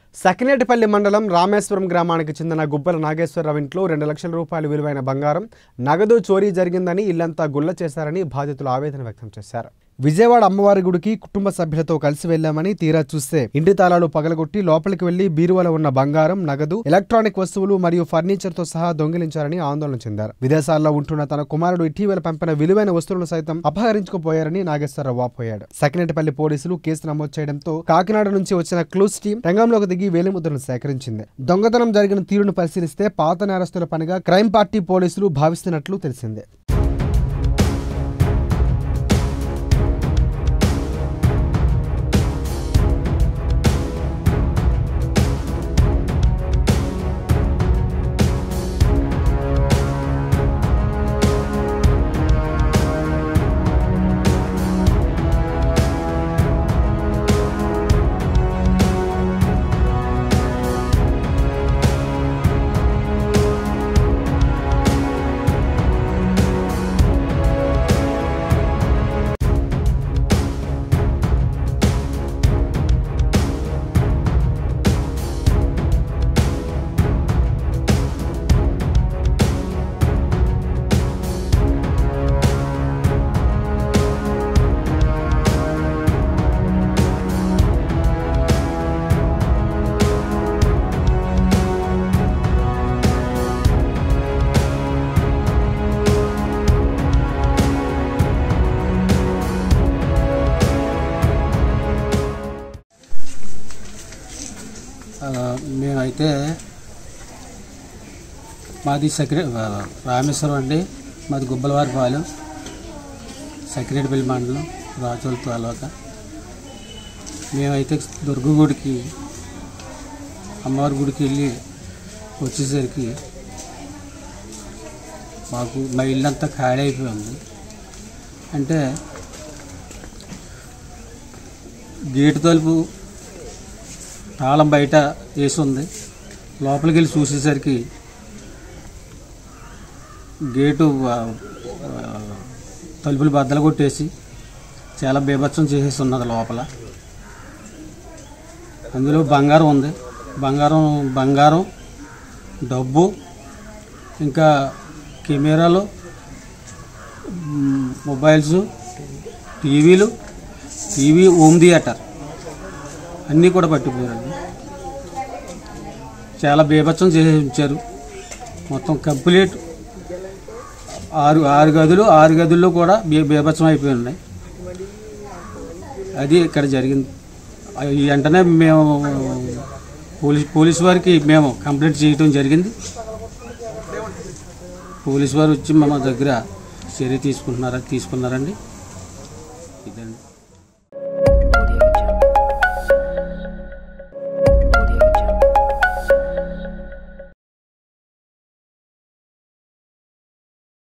సకినేటిపల్లి మండలం రామేశ్వరం గ్రామానికి చెందిన గుబ్బల నాగేశ్వరరావు ఇంట్లో రెండు లక్షల రూపాయలు విలువైన బంగారం నగదు చోరీ జరిగిందని ఇల్లంతా గుల్ల చేశారని బాధితులు ఆవేదన వ్యక్తం చేశారు విజయవాడ అమ్మవారి గుడికి కుటుంబ సభ్యులతో కలిసి వెళ్లామని తీరా చూస్తే ఇంటి తాళాలు పగలగొట్టి లోపలికి వెళ్లి బీరువాలో ఉన్న బంగారం నగదు ఎలక్ట్రానిక్ వస్తువులు మరియు ఫర్నిచర్ తో సహా దొంగిలించారని ఆందోళన చెందారు విదేశాల్లో ఉంటున్న తన కుమారుడు ఇటీవల పంపిన విలువైన వస్తువులను సైతం అపహరించుకుపోయారని నాగేశ్వరరావు వాపోయాడు సకినేటిపల్లి పోలీసులు కేసు నమోదు చేయడంతో కాకినాడ నుంచి వచ్చిన క్లూస్ టీం రంగంలోకి దిగి వేలిముద్రను సేకరించింది దొంగతనం జరిగిన తీరును పరిశీలిస్తే పాత నేరస్తుల పనిగా క్రైమ్ పార్టీ పోలీసులు భావిస్తున్నట్లు తెలిసిందే ఆ, మేమైతే మాది సెక్రె ఆ, రామేశ్వరం అండి మాది గుబ్బలవారిపాలెం సెక్రటరీపల్లి మండలం రాజోల తాలూకా మేమైతే దుర్గ గుడికి అమ్మవారి గుడికి వెళ్ళి వచ్చేసరికి మాకు మా ఇల్లంతా ఖాళీ అయిపోయింది అంటే గేటు తలుపు తాళం బయట వేసి ఉంది లోపలికి వెళ్ళి చూసేసరికి గేటు ఆ, ఆ, తలుపులు బద్దలు కొట్టేసి చాలా బీభత్సం చేసేసి ఉన్నది లోపల అందులో బంగారం ఉంది బంగారం బంగారం డబ్బు ఇంకా కెమెరాలు మ్, మొబైల్స్ టీవీలు టీవీ హోమ్ థియేటర్ అన్నీ కూడా పట్టిపోయారండి చాలా బీభత్సం చేసి ఉంచారు మొత్తం కంప్లీట్ ఆరు ఆరు గదులు ఆరు గదుల్లో కూడా బీ బీభత్సం అయిపోయి ఉన్నాయి అది ఇక్కడ జరిగింది ఆ, ఈ వెంటనే మేము పోలీస్ పోలీస్ వారికి మేము కంప్లైంట్ చేయడం జరిగింది పోలీస్ వారు వచ్చి మా దగ్గర చర్య తీసుకుంటున్నారా తీసుకున్నారండి ఇదండి